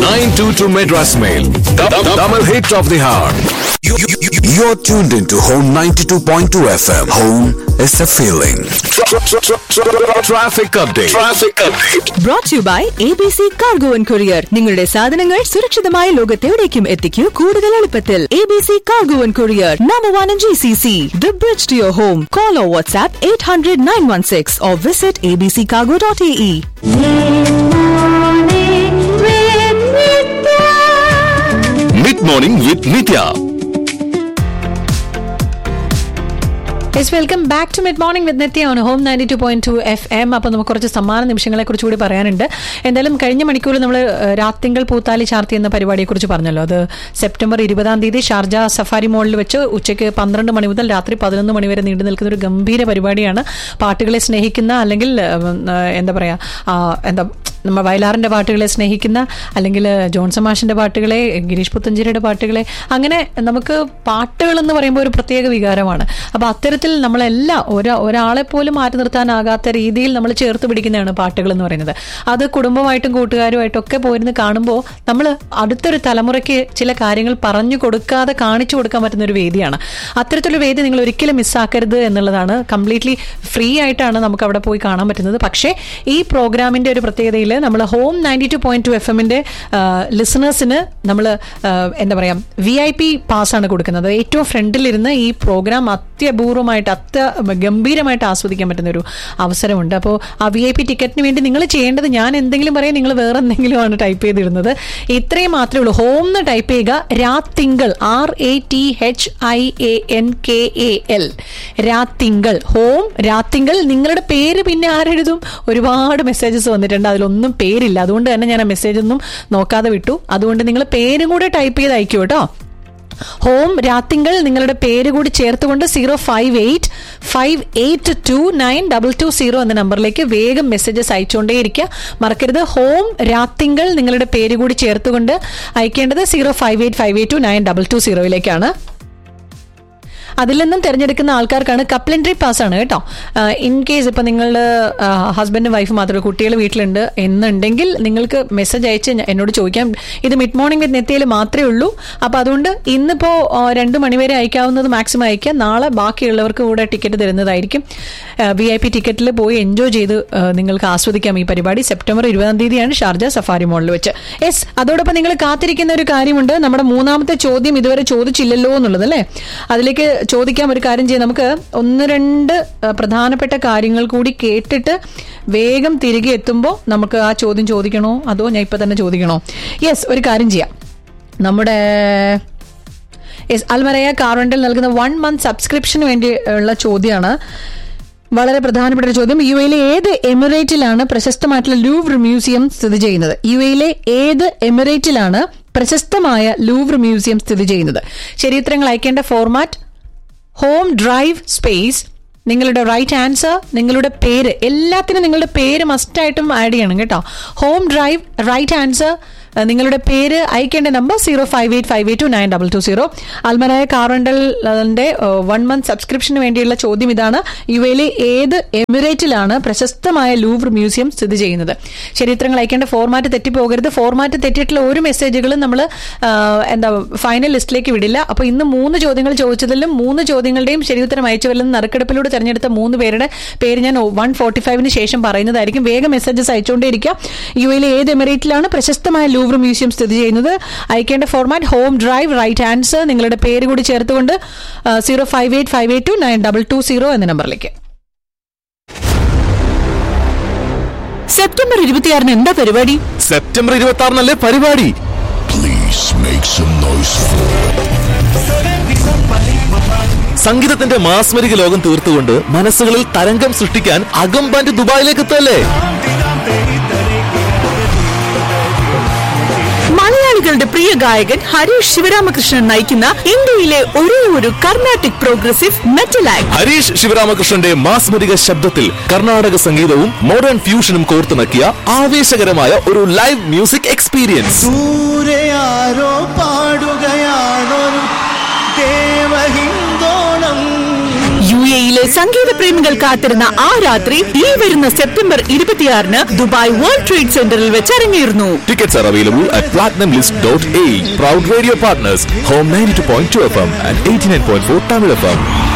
922 Madras Mail. Double hit of the heart. You're tuned into Home 92.2 FM. Home is a feeling. Traffic update. Traffic update. Brought to you by ABC Cargo and Courier. നിങ്ങളുടെ സാധനങ്ങൾ സുരക്ഷിതമായ ലോകത്തെവിടേക്കും എത്തിക്കൂ കൂടുതൽ എളുപ്പത്തിൽ ABC Cargo and Courier. Number one in GCC. The bridge to your home. Call or WhatsApp 800-916 or visit abccargo.ae. Mid morning with Nitya. Yes welcome back to mid morning with Nithya on home ninety two point two F M അപ്പോൾ നമുക്ക് കുറച്ച് സമ്മാന നിമിഷങ്ങളെ കുറിച്ച് കൂടി പറയാനുണ്ട് എന്തായാലും കഴിഞ്ഞ മണിക്കൂറിൽ നമ്മൾ രാത്തിങ്കൾ പൂത്താലി ചാർത്തി എന്ന പരിപാടിയെക്കുറിച്ച് പറഞ്ഞല്ലോ അത് സെപ്റ്റംബർ ഇരുപതാം തീയതി ഷാർജ സഫാരി മോളിൽ വെച്ച് ഉച്ചയ്ക്ക് പന്ത്രണ്ട് മണി മുതൽ രാത്രി പതിനൊന്ന് മണി വരെ നീണ്ടു നിൽക്കുന്ന ഒരു ഗംഭീര പരിപാടിയാണ് പാട്ടുകളെ സ്നേഹിക്കുന്ന അല്ലെങ്കിൽ ഉം, ആ, എന്താ പറയുക എന്താ നമ്മൾ വയലാറിന്റെ പാട്ടുകളെ സ്നേഹിക്കുന്ന അല്ലെങ്കിൽ ജോൺസൺ മാഷിന്റെ പാട്ടുകളെ ഗിരീഷ് പുത്തഞ്ചേരിയുടെ പാട്ടുകളെ അങ്ങനെ നമുക്ക് പാട്ടുകൾ എന്ന് പറയുമ്പോൾ ഒരു പ്രത്യേക വികാരമാണ് അപ്പോൾ അത്തരത്തിൽ നമ്മളെല്ലാം ഒരാ ഒരാളെ പോലും മാറ്റി നിർത്താനാകാത്ത രീതിയിൽ നമ്മൾ ചേർത്ത് പിടിക്കുന്നതാണ് പാട്ടുകൾ എന്ന് പറയുന്നത് അത് കുടുംബമായിട്ടും കൂട്ടുകാരുമായിട്ടും ഒക്കെ പോയിരുന്ന് കാണുമ്പോൾ നമ്മൾ അടുത്തൊരു തലമുറയ്ക്ക് ചില കാര്യങ്ങൾ പറഞ്ഞു കൊടുക്കാതെ കാണിച്ചു കൊടുക്കാൻ പറ്റുന്ന ഒരു വേദിയാണ് അത്തരത്തിലൊരു വേദി നിങ്ങൾ ഒരിക്കലും മിസ്സാക്കരുത് എന്നുള്ളതാണ് കംപ്ലീറ്റ്ലി ഫ്രീ ആയിട്ടാണ് നമുക്ക് അവിടെ പോയി കാണാൻ പറ്റുന്നത് പക്ഷേ ഈ പ്രോഗ്രാമിന്റെ ഒരു പ്രത്യേകതയിൽ നമ്മൾ home ninety two point two F എമ്മിന്റെ ലിസണേഴ്സിന് നമ്മൾ എന്താ പറയാ വി ഐ പി പാസ്സാണ് കൊടുക്കുന്നത് ഏറ്റവും ഫ്രണ്ടിലിരുന്ന് ഈ പ്രോഗ്രാം അത്യപൂർവമായിട്ട് അത്യ ഗംഭീരമായിട്ട് ആസ്വദിക്കാൻ പറ്റുന്ന ഒരു അവസരമുണ്ട് അപ്പോൾ ആ വി ഐ പി ടിക്കറ്റിന് വേണ്ടി നിങ്ങൾ ചെയ്യേണ്ടത് ഞാൻ എന്തെങ്കിലും പറയാം നിങ്ങൾ വേറെ എന്തെങ്കിലും ആണ് ടൈപ്പ് ചെയ്തിടുന്നത് ഇത്രയും മാത്രമേ ഉള്ളൂ ഹോം എന്ന് ടൈപ്പ് ചെയ്യുക രാത്തിങ്കൾ R A T H I A N K A L രാത്തിങ്കൾ ഹോം രാത്തിങ്കൾ നിങ്ങളുടെ പേര് പിന്നെ ആരെഴുതും ഒരുപാട് മെസ്സേജസ് വന്നിട്ടുണ്ട് അതിലൊന്നും പേരില്ല അതുകൊണ്ട് തന്നെ ഞാൻ ആ മെസ്സേജ് ഒന്നും നോക്കാതെ വിട്ടു അതുകൊണ്ട് നിങ്ങൾ പേരും കൂടെ ടൈപ്പ് ചെയ്ത് അയക്കൂ കേട്ടോ ഹോം രാത്തിങ്കൾ നിങ്ങളുടെ പേര് കൂടി ചേർത്തുകൊണ്ട് zero five eight five eight two nine double two zero എന്ന നമ്പറിലേക്ക് വേഗം മെസ്സേജസ് അയച്ചുകൊണ്ടേയിരിക്കുക മറക്കരുത് ഹോം രാത്തിങ്കൾ നിങ്ങളുടെ പേര് കൂടി ചേർത്തുകൊണ്ട് അയക്കേണ്ടത് zero five eight five eight two nine double two സീറോയിലേക്കാണ് അതിൽ നിന്നും തിരഞ്ഞെടുക്കുന്ന ആൾക്കാർക്കാണ് കപ്ലൻട്രി പാസ് ആണ് കേട്ടോ ഇൻ കേസ് ഇപ്പൊ നിങ്ങളുടെ ഹസ്ബൻഡും വൈഫ് മാത്രമേ കുട്ടികൾ വീട്ടിലുണ്ട് എന്നുണ്ടെങ്കിൽ നിങ്ങൾക്ക് മെസ്സേജ് അയച്ച് ഞ- എന്നോട് ചോദിക്കാം ഇത് മിഡ് മോർണിംഗ് വിത്ത് നെത്തിയിൽ മാത്രമേ ഉള്ളൂ അപ്പൊ അതുകൊണ്ട് ഇന്നിപ്പോ ആ, രണ്ട് മണിവരെ അയക്കാവുന്നത് മാക്സിമം അയക്കാം നാളെ ബാക്കിയുള്ളവർക്ക് കൂടെ ടിക്കറ്റ് തരുന്നതായിരിക്കും വി ഐ പി ടിക്കറ്റിൽ പോയി എൻജോയ് ചെയ്ത് ആ, നിങ്ങൾക്ക് ആസ്വദിക്കാം ഈ പരിപാടി സെപ്റ്റംബർ ഇരുപതാം തീയതിയാണ് ഷാർജ സഫാരി മോളിൽ വെച്ച് യെസ് അതോടൊപ്പം നിങ്ങൾ കാത്തിരിക്കുന്ന ഒരു കാര്യമുണ്ട് നമ്മുടെ മൂന്നാമത്തെ ചോദ്യം ഇതുവരെ ചോദിച്ചില്ലല്ലോ എന്നുള്ളത് അല്ലേ അതിലേക്ക് ചോദിക്കാം ഒരു കാര്യം ചെയ്യാം നമുക്ക് ഒന്ന് രണ്ട് ആ, പ്രധാനപ്പെട്ട കാര്യങ്ങൾ കൂടി കേട്ടിട്ട് വേഗം തിരികെ എത്തുമ്പോൾ നമുക്ക് ആ ചോദ്യം ചോദിക്കണോ അതോ ഞാൻ ഇപ്പൊ തന്നെ ചോദിക്കണോ യെസ് ഒരു കാര്യം ചെയ്യാം നമ്മുടെ യെസ് അൽമറയ കാർവണ്ടിൽ നൽകുന്ന വൺ മന്ത് സബ്സ്ക്രിപ്ഷന് വേണ്ടി ഉള്ള ചോദ്യമാണ് വളരെ പ്രധാനപ്പെട്ട ഒരു ചോദ്യം യു എയിലെ ഏത് എമിറേറ്റിലാണ് പ്രശസ്തമായിട്ടുള്ള ലൂവർ മ്യൂസിയം സ്ഥിതി ചെയ്യുന്നത് യു എയിലെ ഏത് എമിറേറ്റിലാണ് പ്രശസ്തമായ ലൂവർ മ്യൂസിയം സ്ഥിതി ചെയ്യുന്നത് ശരിയുത്തരങ്ങൾ അയക്കേണ്ട ഫോർമാറ്റ് ഹോം ഡ്രൈവ് സ്പേസ് നിങ്ങളുടെ റൈറ്റ് ആൻസർ നിങ്ങളുടെ പേര് എല്ലാത്തിനും നിങ്ങളുടെ പേര് മസ്റ്റായിട്ടും ആഡ് ചെയ്യണം കേട്ടോ ഹോം ഡ്രൈവ് റൈറ്റ് ആൻസർ നിങ്ങളുടെ പേര് അയക്കേണ്ട number zero five eight five eight two nine double two zero അൽമനായ കാറണ്ടലിന്റെ വൺ മന്ത് സബ്സ്ക്രിപ്ഷന് വേണ്ടിയുള്ള ചോദ്യം ഇതാണ് യു എയിലെ ഏത് എമിറേറ്റിലാണ് പ്രശസ്തമായ ലൂവർ മ്യൂസിയം സ്ഥിതി ചെയ്യുന്നത് ചരിത്രങ്ങൾ അയക്കേണ്ട ഫോർമാറ്റ് തെറ്റിപ്പോകരുത് ഫോർമാറ്റ് തെറ്റിയിട്ടുള്ള ഒരു മെസ്സേജുകളും നമ്മൾ എന്താ ഫൈനൽ ലിസ്റ്റിലേക്ക് വിടില്ല അപ്പോൾ ഇന്ന് മൂന്ന് ചോദ്യങ്ങൾ ചോദിച്ചതിലും മൂന്ന് ചോദ്യങ്ങളുടെയും ശരിയുത്തരം അയച്ചവരിൽ നിന്ന് നറുക്കെടുപ്പിലൂടെ തെരഞ്ഞെടുത്ത മൂന്ന് പേരുടെ പേര് ഞാൻ വൺ ഫോർട്ടി ഫൈവിന് ശേഷം പറയുന്നതായിരിക്കും വേഗം മെസ്സേജസ് അയച്ചുകൊണ്ടേയിരിക്കുക യു എയിലെ ഏത് എമിറേറ്റിലാണ് പ്രശസ്തമായ ലൂവർ മ്യൂസിയം സ്ഥിതി ചെയ്യുന്നത് അയക്കേണ്ട format home drive right answer നിങ്ങളുടെ പേര് കൂടി ചേർത്തുകൊണ്ട് zero five eight five eight two nine double two zero എന്ന നമ്പറിലേക്ക് സെപ്റ്റംബർ ഇരുപത്തിയാറിന് എന്താ പരിപാടി സെപ്റ്റംബർ ഇരുപത്തി ആറിനല്ലേ പരിപാടി Please make some noise for സംഗീതത്തിന്റെ മാസ്മരിക ലോകം തീർത്തുകൊണ്ട് മനസ്സുകളിൽ തരംഗം സൃഷ്ടിക്കാൻ അകം ബാൻഡ് ദുബായിലേക്ക് എത്തല്ലേ മലയാളികളുടെ പ്രിയ ഗായകൻ ഹരീഷ് ശിവരാമകൃഷ്ണൻ നയിക്കുന്ന ഇന്ത്യയിലെ ഒരേ ഒരു Carnatic progressive metal act Harish ശിവരാമകൃഷ്ണന്റെ മാസ്മരിക ശബ്ദത്തിൽ കർണാടക സംഗീതവും മോഡേൺ ഫ്യൂഷനും കോർത്തിണക്കിയ ആവേശകരമായ ഒരു ലൈവ് മ്യൂസിക് എക്സ്പീരിയൻസ് ദൂരെ ആരോ പാടുകയാണൊരു ദേവഹിന്ദോണം യു എയിലെ സംഗീത പ്രേമികൾ കാത്തിരുന്ന ആ രാത്രി ഈ വരുന്ന സെപ്റ്റംബർ ഇരുപത്തിയാറിന് ദുബായ് വേൾഡ് ട്രേഡ് സെന്ററിൽ വെച്ച് അരങ്ങേറുന്നു Tickets are available at platinumlist.a. Proud radio partners, Home 92.2 FM and 89.4 Tamil FM.